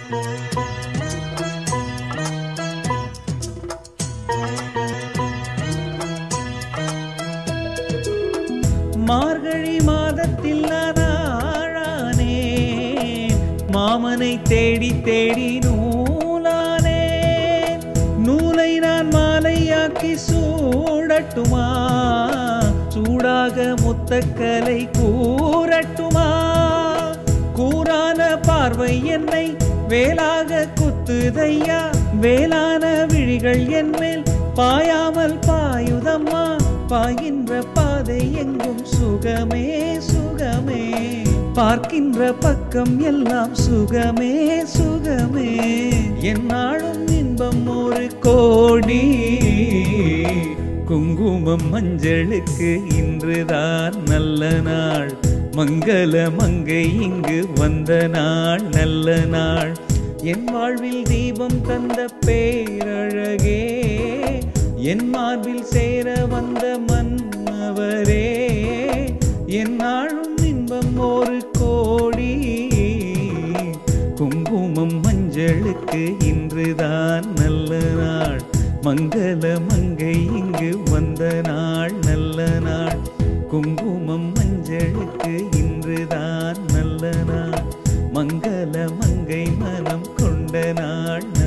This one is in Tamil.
மார்கழி மாதத்தில் நான் ஆழானே மாமனை தேடி தேடி நூலானே நூலை நான் மாலையாக்கி சூடட்டுமா சூடாக முத்தக்கலை கூறட்டுமா கூரான பார்வை என்னை வேலாக குத்துதையா வேளான விழிகள் என் மேல் பாயாமல் பாயுதம்மா பாய்கின்ற பாதை எங்கும் சுகமே சுகமே பார்க்கின்ற பக்கம் எல்லாம் சுகமே சுகமே என்னாலும் இன்பம் ஒரு கோடி குங்குமம் மஞ்சளுக்கு இன்றுதான் நல்ல நாள் மங்கள மங்கை இங்கு வந்த நாள் நல்ல நாள் என் வாழ்வில் தீபம் தந்த பேரழகே என் மார்பில் சேர வந்த மன்னவரே என் நாளும் இன்பம் ஒரு கோடி குங்குமம் மஞ்சளுக்கு இன்றுதான் நல்ல நாள் மங்கள மங்கை இங்கு வந்த நாள் நல்ல நாள் குங்குமம் மஞ்சளுக்கு இன்றுதான் நல்ல நாள் மங்கள மங்கை மனம் கொண்ட நாள்